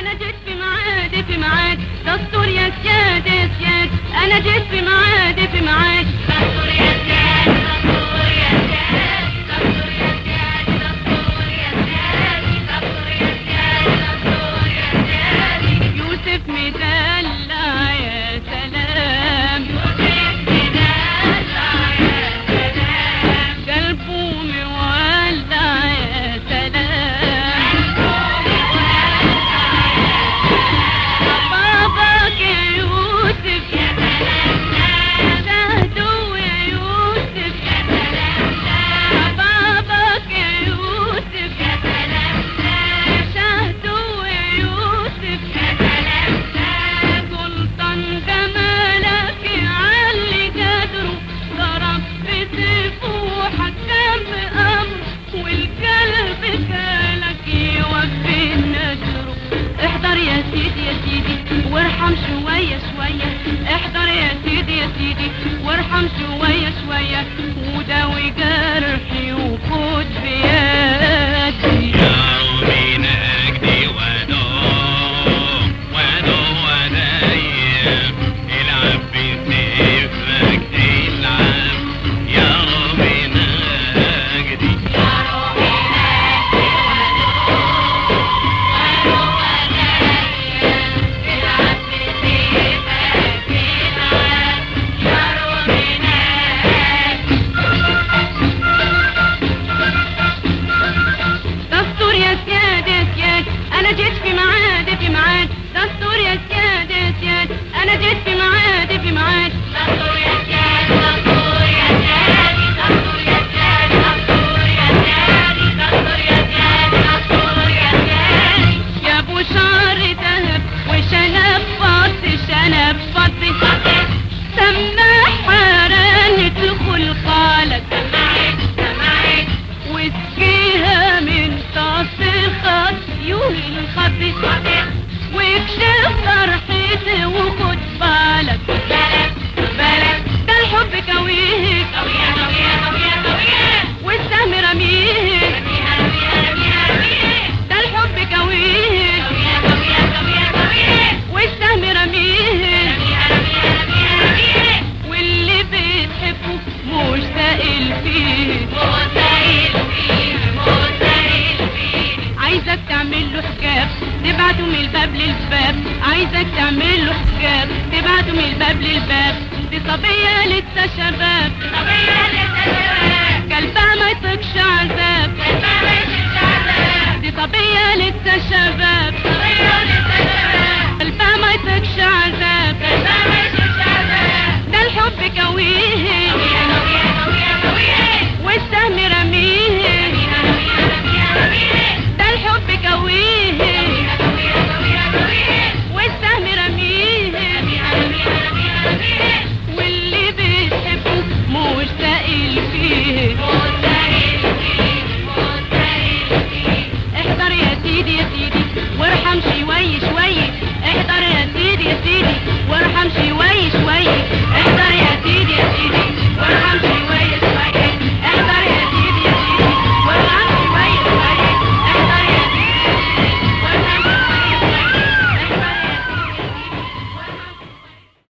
انا جيت في ميعادي في ميعاد دستور يا سياد يا سياد انا جيت في ميعادي في ميعاد دستور يا سياد دستور يا سياد دستور يا سياد دستور يا سياد دستور يا سياد دستور يا سياد يوسف مدلع يا سلام يوسف مدلع يا سلام قلبه مولع يا سلام باباك يا يوسف يا سلام شهدوا يا يوسف يا سلام باباك يا يوسف يا سلام شهدوا يا يوسف يا سلام سلطان جمالك يعلي قدره ضرب بسيفه وحكم بأمره والقلب كالك يوفي نجره احضر يا سيدي يا سيدي وارحم شوية شوية احضر يا سيدي يا سيدي وارحم شوية شوية وداوي جرحي وخد بيدي يا رومين اجدي ودوم ودوم ودايم العب بسيفك العب يا رومين اجدي دستور يا سياد يا سياد انا جيت في ميعاد في ميعاد دستور يا سياد يا سياد انا جيت في ميعاد في ميعاد دستور يا سياد دستور يا سياد دستور يا سياد دستور يا سياد دستور يا سياد دستور يا سياد يا ابو شعر ذهب وشنب فاضي شنب فاضي سماح حران تدخل خالك سمعت سمعت وتجيها من طاس الخط يوم الخط واكشف فرحتي وخد بالك بالك بالك ده الحب كويه كويه كويه كويه كويه والسهم رميه رميها رميها رميها رميه ده الحب كويه كويه كويه كويه كويه والسهم رميه رميها رميها رميها رميه واللي بتحبه مش سائل فيه مش سائل فيه مش سائل فيه عايزك تعمل له حجاب تبعته من الباب للباب عايزك تعمل له حجاب تبعته من الباب للباب دي صبية لسه شباب صبية لسه شباب قلبها ما يطيقش عذاب قلبها ما يطيقش عذاب دي صبية لسه شباب صبية لسه شباب قلبها ما يطيقش عذاب قلبها ما يطيقش عذاب ده الحب كويه